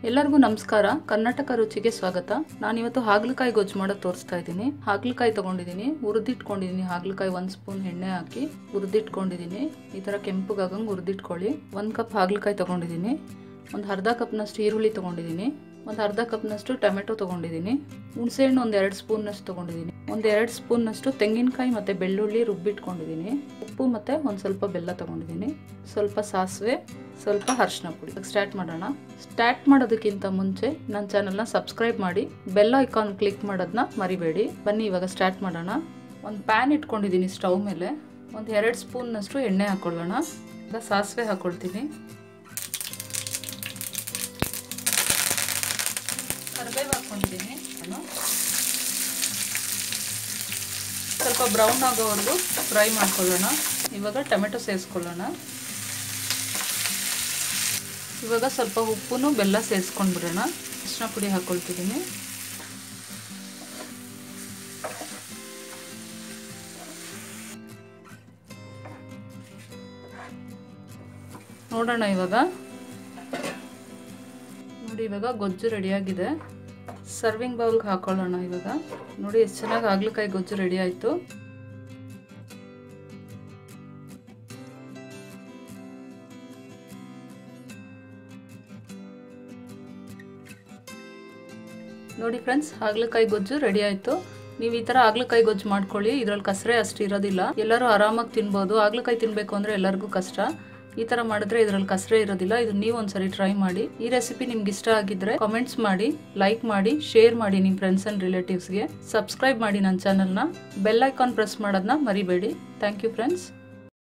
ಎಲ್ಲರಿಗೂ ನಮಸ್ಕಾರ ಕರ್ನಾಟಕ ರುಚಿಗೆ ಸ್ವಾಗತ ನಾನಿವತ್ತು ಹಾಗಲಕಾಯಿ ಗೊಜ್ಜು ಮಾಡೋದು ತೋರಿಸ್ತಾ ಇದ್ದೀನಿ ಹಾಗಲಕಾಯಿ ತೊಗೊಂಡಿದ್ದೀನಿ ಹುರಿದಿಟ್ಕೊಂಡಿದ್ದೀನಿ ಹಾಗಲಕಾಯಿ ಒಂದು ಸ್ಪೂನ್ ಎಣ್ಣೆ ಹಾಕಿ ಹುರಿದಿಟ್ಕೊಂಡಿದ್ದೀನಿ ಈ ಥರ ಕೆಂಪುಗಾಗಂಗೆ ಹುರಿದಿಟ್ಕೊಳ್ಳಿ ಒಂದು ಕಪ್ ಹಾಗಲಕಾಯಿ ತೊಗೊಂಡಿದ್ದೀನಿ ಒಂದು ಅರ್ಧ ಕಪ್ನಷ್ಟು ಈರುಳ್ಳಿ ತೊಗೊಂಡಿದ್ದೀನಿ ಒಂದು ಅರ್ಧ ಕಪ್ನಷ್ಟು ಟೊಮೆಟೊ ತೊಗೊಂಡಿದ್ದೀನಿ ಹುಣಸೆಹಣ್ಣು ಒಂದು ಎರಡು ಸ್ಪೂನ್ನಷ್ಟು ತೊಗೊಂಡಿದ್ದೀನಿ ಒಂದು ಎರಡು ಸ್ಪೂನ್ನಷ್ಟು ತೆಂಗಿನಕಾಯಿ ಮತ್ತು ಬೆಳ್ಳುಳ್ಳಿ ರುಬ್ಬಿಟ್ಕೊಂಡಿದ್ದೀನಿ ಉಪ್ಪು ಮತ್ತು ಒಂದು ಸ್ವಲ್ಪ ಬೆಲ್ಲ ತೊಗೊಂಡಿದ್ದೀನಿ ಸ್ವಲ್ಪ ಸಾಸಿವೆ ಸ್ವಲ್ಪ ಅರಿಶಿನ ಪುಡಿ ಸ್ಟಾರ್ಟ್ ಮಾಡೋಣ ಸ್ಟಾರ್ಟ್ ಮಾಡೋದಕ್ಕಿಂತ ಮುಂಚೆ ನನ್ನ ಚಾನಲ್ನ ಸಬ್ಸ್ಕ್ರೈಬ್ ಮಾಡಿ ಬೆಲ್ ಐಕಾನ್ ಕ್ಲಿಕ್ ಮಾಡೋದನ್ನ ಮರಿಬೇಡಿ ಬನ್ನಿ ಇವಾಗ ಸ್ಟಾರ್ಟ್ ಮಾಡೋಣ ಒಂದು ಪ್ಯಾನ್ ಇಟ್ಕೊಂಡಿದ್ದೀನಿ ಸ್ಟವ್ ಮೇಲೆ ಒಂದು ಎರಡು ಸ್ಪೂನ್ನಷ್ಟು ಎಣ್ಣೆ ಹಾಕ್ಕೊಳ್ಳೋಣ ಈಗ ಸಾಸಿವೆ ಹಾಕ್ಕೊಳ್ತೀನಿ ಕರಿಬೇವು ಹಾಕ್ಕೊಂಡಿದ್ದೀನಿ ನಾನು ಸ್ವಲ್ಪ ಬ್ರೌನ್ ಆಗೋವರೆಗೂ ಫ್ರೈ ಮಾಡ್ಕೊಳ್ಳೋಣ ಇವಾಗ ಟೊಮೆಟೊ ಸೇರಿಸ್ಕೊಳ್ಳೋಣ ಇವಾಗ ಸ್ವಲ್ಪ ಉಪ್ಪು ಬೆಲ್ಲ ಸೇರಿಸ್ಕೊಂಡ್ಬಿಡೋಣ ಅರಿಶಿನ ಪುಡಿ ಹಾಕ್ಕೊಳ್ತಿದ್ದೀನಿ ನೋಡೋಣ ಇವಾಗ ನೋಡಿ ಇವಾಗ ಗೊಜ್ಜು ರೆಡಿಯಾಗಿದೆ ಸರ್ವಿಂಗ್ ಬೌಲ್ಗೆ ಹಾಕೊಳ್ಳೋಣ ಇವಾಗ ನೋಡಿ ಎಷ್ಟು ಚೆನ್ನಾಗಿ ಹಾಗಲಕಾಯಿ ಗೊಜ್ಜು ರೆಡಿ ಆಯಿತು ನೋಡಿ ಫ್ರೆಂಡ್ಸ್ ಹಾಗಲಕಾಯಿ ಗೊಜ್ಜು ರೆಡಿ ಆಯಿತು ನೀವು ಈ ಥರ ಹಾಗಲಕಾಯಿ ಗೊಜ್ಜು ಮಾಡ್ಕೊಳ್ಳಿ ಇದರಲ್ಲಿ ಕಸರೆ ಅಷ್ಟು ಇರೋದಿಲ್ಲ ಎಲ್ಲರೂ ಆರಾಮಾಗಿ ತಿನ್ಬೋದು ಹಾಗಲಕಾಯಿ ತಿನ್ನಬೇಕು ಅಂದರೆ ಎಲ್ಲರಿಗೂ ಕಷ್ಟ ಈ ಥರ ಮಾಡಿದ್ರೆ ಇದರಲ್ಲಿ ಕಸರೆ ಇರೋದಿಲ್ಲ ಇದು ನೀವು ಒಂದ್ಸರಿ ಟ್ರೈ ಮಾಡಿ ಈ ರೆಸಿಪಿ ನಿಮ್ಗೆ ಇಷ್ಟ ಆಗಿದ್ರೆ ಕಾಮೆಂಟ್ಸ್ ಮಾಡಿ ಲೈಕ್ ಮಾಡಿ ಶೇರ್ ಮಾಡಿ ನಿಮ್ಮ ಫ್ರೆಂಡ್ಸ್ ಆ್ಯಂಡ್ ರಿಲೇಟಿವ್ಸ್ಗೆ ಸಬ್ಸ್ಕ್ರೈಬ್ ಮಾಡಿ ನನ್ನ ಚಾನಲ್ನ ಬೆಲ್ ಐಕಾನ್ ಪ್ರೆಸ್ ಮಾಡೋದನ್ನ ಮರಿಬೇಡಿ ಥ್ಯಾಂಕ್ ಯು ಫ್ರೆಂಡ್ಸ್